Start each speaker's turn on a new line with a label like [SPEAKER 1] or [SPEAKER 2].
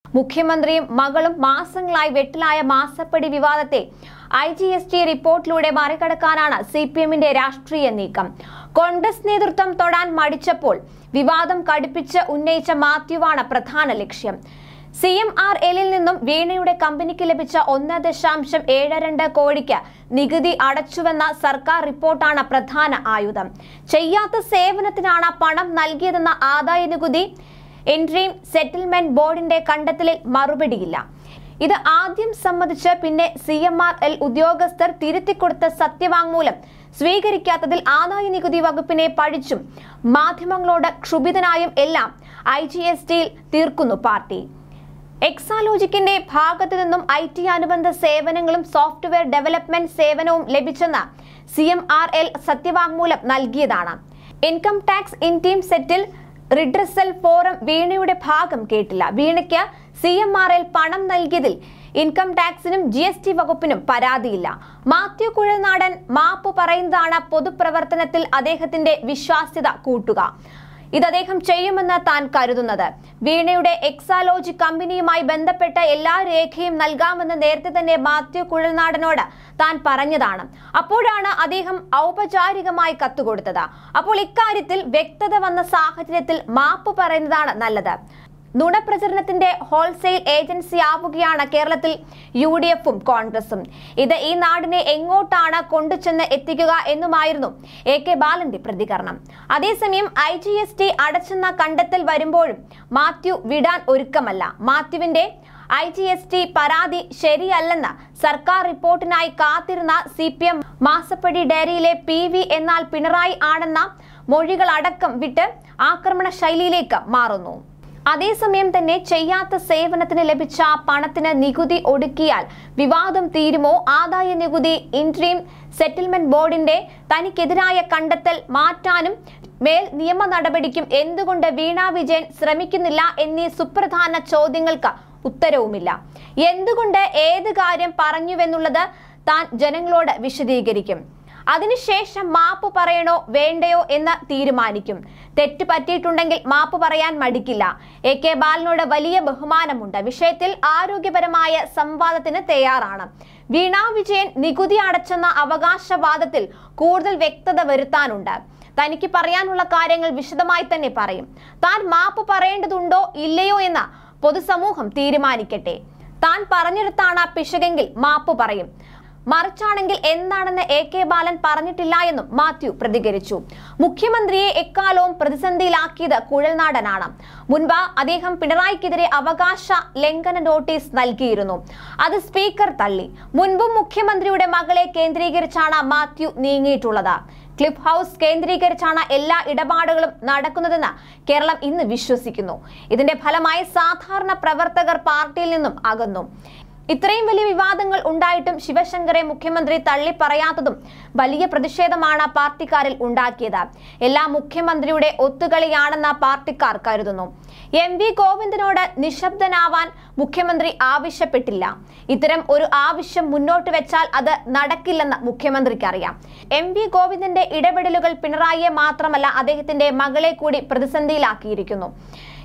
[SPEAKER 1] മുഖ്യമന്ത്രിയും മകളും മാസങ്ങളായി വെട്ടിലായ മാസപ്പടി വിവാദത്തെ ഐ ജി എസ് ടി റിപ്പോർട്ടിലൂടെ മറികടക്കാനാണ് സി പി എമ്മിന്റെ രാഷ്ട്രീയ നീക്കം കോൺഗ്രസ് നേതൃത്വം തൊടാൻ മടിച്ചപ്പോൾ വിവാദം കടുപ്പിച്ച് ഉന്നയിച്ച മാത്യുവാണ് പ്രധാന ലക്ഷ്യം സി എം ആർ എല്ലിൽ നിന്നും വീണയുടെ കമ്പനിക്ക് ലഭിച്ച ഒന്ന് ദശാംശം ഏഴ് രണ്ട് കോടിക്ക് നികുതി അടച്ചുവെന്ന സർക്കാർ റിപ്പോർട്ടാണ് പ്രധാന ആയുധം ചെയ്യാത്ത സേവനത്തിനാണ് പണം നൽകിയതെന്ന ആദായ നികുതി എൻട്രീം സെറ്റിൽമെന്റ് ബോർഡിന്റെ കണ്ടെത്തലിൽ മറുപടിയില്ല ഇത് ആദ്യം സമ്മതിച്ച് പിന്നെ സി എം ആർ എൽ ഉദ്യോഗസ്ഥർ തിരുത്തിക്കൊടുത്ത സത്യവാങ്മൂലം സ്വീകരിക്കാത്തതിൽ ആദായ നികുതി വകുപ്പിനെ പഴിച്ചും മാധ്യമങ്ങളോട് ക്ഷുഭിതനായും എല്ലാം ഐ ജി എസ് ടിയിൽ തീർക്കുന്നു പാർട്ടി എക്സാലോജിക്കിന്റെ ഭാഗത്തു നിന്നും ഐ ടി അനുബന്ധ സേവനങ്ങളും സോഫ്റ്റ്വെയർ ഡെവലപ്മെന്റ് സേവനവും ലഭിച്ചെന്ന് സി എം ആർ എൽ സത്യവാങ്മൂലം നൽകിയതാണ് income tax interim settle redressal forum വീണയുടെ ഭാഗം കേട്ടില്ല വീണയ്ക്ക് സി എം ആർ എൽ പണം നൽകിയതിൽ ഇൻകം ടാക്സിനും ജി എസ് ടി വകുപ്പിനും പരാതിയില്ല മാത്യു കുഴൽനാടൻ മാപ്പ് പറയുന്നതാണ് പൊതുപ്രവർത്തനത്തിൽ അദ്ദേഹത്തിന്റെ വിശ്വാസ്യത കൂട്ടുക ഇത് അദ്ദേഹം ചെയ്യുമെന്ന് താൻ കരുതുന്നത് വീണയുടെ എക്സാലോജി കമ്പനിയുമായി ബന്ധപ്പെട്ട എല്ലാ രേഖയും നൽകാമെന്ന് നേരത്തെ തന്നെ മാത്യു കുഴൽനാടനോട് താൻ പറഞ്ഞതാണ് അപ്പോഴാണ് അദ്ദേഹം ഔപചാരികമായി കത്തുകൊടുത്തത് അപ്പോൾ ഇക്കാര്യത്തിൽ വ്യക്തത വന്ന സാഹചര്യത്തിൽ മാപ്പ് പറയുന്നതാണ് നല്ലത് നുണപ്രചരണത്തിന്റെ ഹോൾസെയിൽ ഏജൻസി ആവുകയാണ് കേരളത്തിൽ യു ഡി എഫും കോൺഗ്രസും ഇത് ഈ നാടിനെ എങ്ങോട്ടാണ് കൊണ്ടുചെന്ന് എത്തിക്കുക എന്നുമായിരുന്നു എ കെ ബാലന്റെ പ്രതികരണം അതേസമയം ഐ ജി എസ് ടി അടച്ചെന്ന കണ്ടെത്തൽ വരുമ്പോഴും മാത്യു വിടാൻ ഒരുക്കമല്ല മാത്യുവിന്റെ ഐ ജി എസ് ടി പരാതി ശരിയല്ലെന്ന് സർക്കാർ റിപ്പോർട്ടിനായി കാത്തിരുന്ന സി പി എം മാസപ്പടി ഡയറിയിലെ പി വി എന്നാൽ പിണറായി ആണെന്ന മൊഴികളടക്കം വിട്ട് ആക്രമണ ശൈലിയിലേക്ക് മാറുന്നു അതേസമയം തന്നെ ചെയ്യാത്ത സേവനത്തിന് ലഭിച്ച പണത്തിന് നികുതി ഒടുക്കിയാൽ വിവാദം തീരുമോ ആദായ നികുതി ഇൻട്രീം സെറ്റിൽമെന്റ് ബോർഡിന്റെ തനിക്കെതിരായ കണ്ടെത്തൽ മാറ്റാനും മേൽ നിയമ നടപടിക്കും എന്തുകൊണ്ട് വീണ വിജയൻ ശ്രമിക്കുന്നില്ല എന്നീ സുപ്രധാന ചോദ്യങ്ങൾക്ക് ഉത്തരവുമില്ല എന്തുകൊണ്ട് ഏത് കാര്യം പറഞ്ഞുവെന്നുള്ളത് താൻ ജനങ്ങളോട് വിശദീകരിക്കും അതിനുശേഷം മാപ്പ് പറയണോ വേണ്ടയോ എന്ന് തീരുമാനിക്കും തെറ്റ് പറ്റിയിട്ടുണ്ടെങ്കിൽ മാപ്പ് പറയാൻ മടിക്കില്ല എ കെ ബാലനോട് വലിയ ബഹുമാനമുണ്ട് വിഷയത്തിൽ ആരോഗ്യപരമായ സംവാദത്തിന് തയ്യാറാണ് വീണ വിജയൻ നികുതി അടച്ചെന്ന അവകാശവാദത്തിൽ കൂടുതൽ വ്യക്തത വരുത്താനുണ്ട് തനിക്ക് പറയാനുള്ള കാര്യങ്ങൾ വിശദമായി തന്നെ പറയും താൻ മാപ്പ് പറയേണ്ടതുണ്ടോ ഇല്ലയോ എന്ന് പൊതുസമൂഹം തീരുമാനിക്കട്ടെ താൻ പറഞ്ഞെടുത്താണ് പിശകെങ്കിൽ മാപ്പ് പറയും മറിച്ചാണെങ്കിൽ എന്താണെന്ന് എ കെ ബാലൻ പറഞ്ഞിട്ടില്ല എന്നും മാത്യു പ്രതികരിച്ചു മുഖ്യമന്ത്രിയെ എക്കാലവും പ്രതിസന്ധിയിലാക്കിയത് കുഴൽനാടനാണ് മുൻപ് അദ്ദേഹം പിണറായിക്കെതിരെ അവകാശ ലംഘന നോട്ടീസ് നൽകിയിരുന്നു അത് സ്പീക്കർ തള്ളി മുൻപും മുഖ്യമന്ത്രിയുടെ മകളെ കേന്ദ്രീകരിച്ചാണ് മാത്യു നീങ്ങിയിട്ടുള്ളത് ക്ലിഫ് ഹൗസ് കേന്ദ്രീകരിച്ചാണ് എല്ലാ ഇടപാടുകളും നടക്കുന്നതെന്ന് കേരളം ഇന്ന് വിശ്വസിക്കുന്നു ഇതിന്റെ ഫലമായി സാധാരണ പ്രവർത്തകർ പാർട്ടിയിൽ നിന്നും അകന്നു ഇത്രയും വലിയ വിവാദങ്ങൾ ഉണ്ടായിട്ടും ശിവശങ്കറെ മുഖ്യമന്ത്രി തള്ളി പറയാത്തതും വലിയ പ്രതിഷേധമാണ് പാർട്ടിക്കാരിൽ ഉണ്ടാക്കിയത് എല്ലാം മുഖ്യമന്ത്രിയുടെ ഒത്തുകളിയാണെന്ന് പാർട്ടിക്കാർ കരുതുന്നു എം വി ഗോവിന്ദനോട് നിശബ്ദനാവാൻ മുഖ്യമന്ത്രി ആവശ്യപ്പെട്ടില്ല ഇത്തരം ഒരു ആവശ്യം മുന്നോട്ട് വെച്ചാൽ അത് നടക്കില്ലെന്ന് മുഖ്യമന്ത്രിക്ക് അറിയാം എം വി ഗോവിന്ദന്റെ ഇടപെടലുകൾ പിണറായിയെ മാത്രമല്ല അദ്ദേഹത്തിന്റെ മകളെ കൂടി പ്രതിസന്ധിയിലാക്കിയിരിക്കുന്നു